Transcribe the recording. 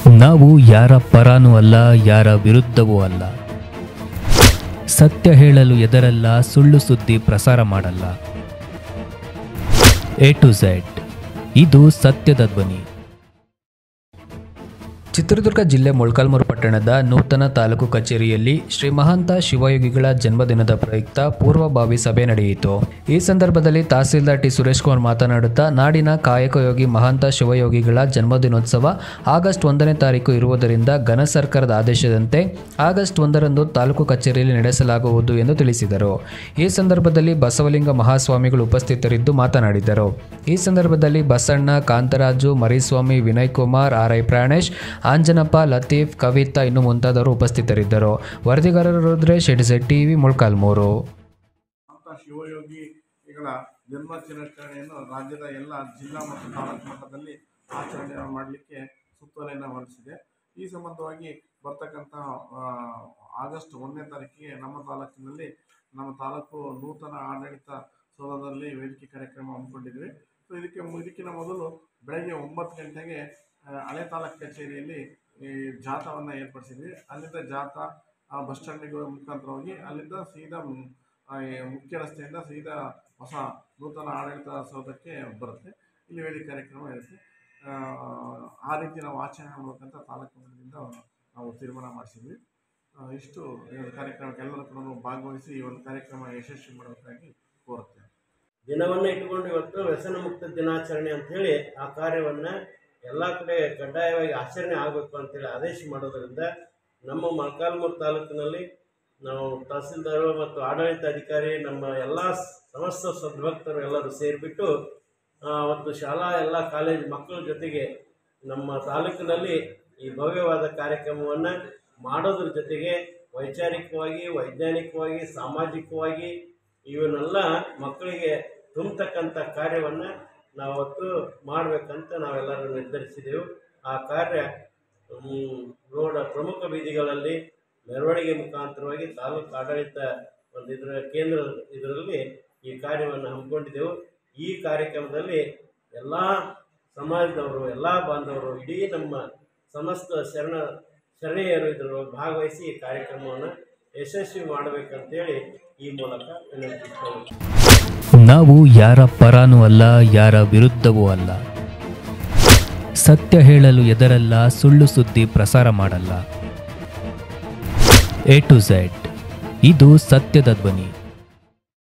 ನಾವು ಯಾರ ಪರಾನೂ ಅಲ್ಲ ಯಾರ ವಿರುದ್ಧವೂ ಅಲ್ಲ ಸತ್ಯ ಹೇಳಲು ಎದರಲ್ಲ ಸುಳ್ಳು ಸುದ್ದಿ ಪ್ರಸಾರ ಮಾಡಲ್ಲ ಎ ಟು ಝೆಡ್ ಇದು ಸತ್ಯದ ಧ್ವನಿ ಚಿತ್ರದುರ್ಗ ಜಿಲ್ಲೆ ಮೊಳಕಾಲ್ಮೂರು ಪಟ್ಟಣದ ನೂತನ ತಾಲೂಕು ಕಚೇರಿಯಲ್ಲಿ ಶ್ರೀ ಮಹಾಂತ ಶಿವಯೋಗಿಗಳ ಜನ್ಮದಿನದ ಪ್ರಯುಕ್ತ ಪೂರ್ವಭಾವಿ ಸಭೆ ನಡೆಯಿತು ಈ ಸಂದರ್ಭದಲ್ಲಿ ತಹಸೀಲ್ದಾರ್ ಟಿ ಸುರೇಶ್ ಕುಮಾರ್ ಮಾತನಾಡುತ್ತಾ ನಾಡಿನ ಕಾಯಕಯೋಗಿ ಮಹಾಂತ ಶಿವಯೋಗಿಗಳ ಜನ್ಮದಿನೋತ್ಸವ ಆಗಸ್ಟ್ ಒಂದನೇ ತಾರೀಕು ಇರುವುದರಿಂದ ಘನ ಸರ್ಕಾರದ ಆದೇಶದಂತೆ ಆಗಸ್ಟ್ ಒಂದರಂದು ತಾಲೂಕು ಕಚೇರಿಯಲ್ಲಿ ನಡೆಸಲಾಗುವುದು ಎಂದು ತಿಳಿಸಿದರು ಈ ಸಂದರ್ಭದಲ್ಲಿ ಬಸವಲಿಂಗ ಮಹಾಸ್ವಾಮಿಗಳು ಉಪಸ್ಥಿತರಿದ್ದು ಮಾತನಾಡಿದರು ಈ ಸಂದರ್ಭದಲ್ಲಿ ಬಸಣ್ಣ ಕಾಂತರಾಜು ಮರಿಸ್ವಾಮಿ ವಿನಯ್ ಕುಮಾರ್ ಆರ್ ಐ ಪ್ರಾಣೇಶ್ ಆಂಜನಪ್ಪ ಲತೀಫ್ ಕವಿತಾ ಇನ್ನು ಮುಂತಾದವರು ಉಪಸ್ಥಿತರಿದ್ದರು ವರದಿಗಾರರು ರುದ್ರೇಶ್ ಎಡಿಸೆಟ್ ಟಿವಿ ಮೊಳಕಾಲ್ಮೂರು ಅಂತ ಶಿವಯೋಗಿಗಳ ಜನ್ಮಾಚರಣೆಯನ್ನು ರಾಜ್ಯದ ಎಲ್ಲ ಜಿಲ್ಲಾ ಮತ್ತು ತಾಲೂಕು ಮಟ್ಟದಲ್ಲಿ ಆಚರಣೆ ಮಾಡಲಿಕ್ಕೆ ಸುತ್ತೋಲೆಯನ್ನು ಹೊರಡಿಸಿದೆ ಈ ಸಂಬಂಧವಾಗಿ ಬರ್ತಕ್ಕಂಥ ಆ, ಆಗಸ್ಟ್ ಒಂದನೇ ತಾರೀಕಿಗೆ ನಮ್ಮ ತಾಲೂಕಿನಲ್ಲಿ ನಮ್ಮ ತಾಲೂಕು ನೂತನ ಆಡಳಿತ ಸೌಧದಲ್ಲಿ ವೇದಿಕೆ ಕಾರ್ಯಕ್ರಮ ಹಮ್ಮಿಕೊಂಡಿದ್ವಿ ಸೊ ಇದಕ್ಕೆ ಮು- ಇದಕ್ಕಿಂತ ಮೊದಲು ಬೆಳಗ್ಗೆ ಒಂಬತ್ತು ಗಂಟೆಗೆ ಆ, ಹಳೆ ತಾಲೂಕು ಕಚೇರಿಯಲ್ಲಿ ಈ ಜಾಥಾವನ್ನು ಏರ್ಪಡಿಸಿದ್ವಿ ಅಲ್ಲಿಂದ ಜಾಥಾ ಆ, ಬಸ್ ಸ್ಟ್ಯಾಂಡಿಗೆ ಮುಖಾಂತರ ಹೋಗಿ ಅಲ್ಲಿಂದ ಸೀದಾ ಮ್, ಆ, ಈ ಮುಖ್ಯ ರಸ್ತೆಯಿಂದ ಸೀದಾ ಹೊಸ ನೂತನ ಆಡಳಿತ ಸೌಧಕ್ಕೆ ಬರುತ್ತೆ ಇಲ್ಲಿ ವೇದಿಕೆ ಕಾರ್ಯಕ್ರಮ ಇರುತ್ತೆ ಆ, ಆ ರೀತಿ ನಾವು ಆಚರಣೆ ಮಾಡ್ಬೇಕಂತ ತಾಲೂಕು ಮಟ್ಟದಿಂದ ನಾವು ತೀರ್ಮಾನ ಮಾಡಿಸಿದ್ವಿ ಆ, ಇಷ್ಟು ಈ ಒಂದು ಕಾರ್ಯಕ್ರಮಕ್ಕೆ ಎಲ್ಲರೂ ಕೂಡ ಭಾಗವಹಿಸಿ ಈ ಒಂದು ಕಾರ್ಯಕ್ರಮ ಯಶಸ್ವಿ ಮಾಡಬೇಕಾಗಿ ಕೋರುತ್ತೇವೆ ದಿನವನ್ನು ಇಟ್ಕೊಂಡು ಇವತ್ತು ವ್ಯಸನ ಮುಕ್ತ ದಿನಾಚರಣೆ ಅಂಥೇಳಿ ಆ ಕಾರ್ಯವನ್ನು ಎಲ್ಲ ಕಡೆ ಕಡ್ಡಾಯವಾಗಿ ಆಚರಣೆ ಆಗಬೇಕು ಅಂತೇಳಿ ಆದೇಶ ಮಾಡೋದರಿಂದ ನಮ್ಮ ಮೊಳಕಾಲ್ಮೂರು ತಾಲೂಕಿನಲ್ಲಿ ನಾವು ತಹಸೀಲ್ದಾರು ಮತ್ತು ಆಡಳಿತ ಅಧಿಕಾರಿ ನಮ್ಮ ಎಲ್ಲ ಸಮಸ್ತ ಸದ್ಭಕ್ತರು ಎಲ್ಲರೂ ಸೇರಿಬಿಟ್ಟು ಅವತ್ತು ಶಾಲಾ ಎಲ್ಲ ಕಾಲೇಜ್ ಮಕ್ಕಳ ಜೊತೆಗೆ ನಮ್ಮ ತಾಲೂಕಿನಲ್ಲಿ ಈ ಭವ್ಯವಾದ ಕಾರ್ಯಕ್ರಮವನ್ನು ಮಾಡೋದ್ರ ಜೊತೆಗೆ ವೈಚಾರಿಕವಾಗಿ ವೈಜ್ಞಾನಿಕವಾಗಿ ಸಾಮಾಜಿಕವಾಗಿ ಇವನ್ನೆಲ್ಲ ಮಕ್ಕಳಿಗೆ ತುಂಬತಕ್ಕಂಥ ಕಾರ್ಯವನ್ನು ನಾವತ್ತು ಮಾಡಬೇಕಂತ ನಾವೆಲ್ಲರೂ ನಿರ್ಧರಿಸಿದೆವು ಆ ಕಾರ್ಯ ಮ್, ರೋಡ ಪ್ರಮುಖ ಬೀದಿಗಳಲ್ಲಿ ಮೆರವಣಿಗೆ ಮುಖಾಂತರವಾಗಿ ತಾಲೂಕು ಆಡಳಿತ ಒಂದು ಇದರ ಕೇಂದ್ರ ಇದರಲ್ಲಿ ಈ ಕಾರ್ಯವನ್ನು ಹಮ್ಮಿಕೊಂಡಿದ್ದೆವು ಈ ಕಾರ್ಯಕ್ರಮದಲ್ಲಿ ಎಲ್ಲ ಸಮಾಜದವರು ಎಲ್ಲ ಬಾಂಧವರು ಇಡೀ ನಮ್ಮ ಸಮಸ್ತ ಶರಣ ಶರಣೆಯರು ಇದರೊಳಗೆ ಭಾಗವಹಿಸಿ ಈ ಕಾರ್ಯಕ್ರಮವನ್ನು ಯಶಸ್ವಿ ಮಾಡಬೇಕಂತೇಳಿ ಈ ಮೂಲಕ ವಿನಂತಿಸ್ಕೊಳ್ಳುತ್ತೇನೆ ನಾವು ಯಾರ ಪರಾನೂ ಅಲ್ಲ ಯಾರ ವಿರುದ್ಧವೂ ಅಲ್ಲ ಸತ್ಯ ಹೇಳಲು ಎದರಲ್ಲ ಸುಳ್ಳು ಸುದ್ದಿ ಪ್ರಸಾರ ಮಾಡಲ್ಲ ಎ ಟು ಝೆಡ್ ಇದು ಸತ್ಯದ ಧ್ವನಿ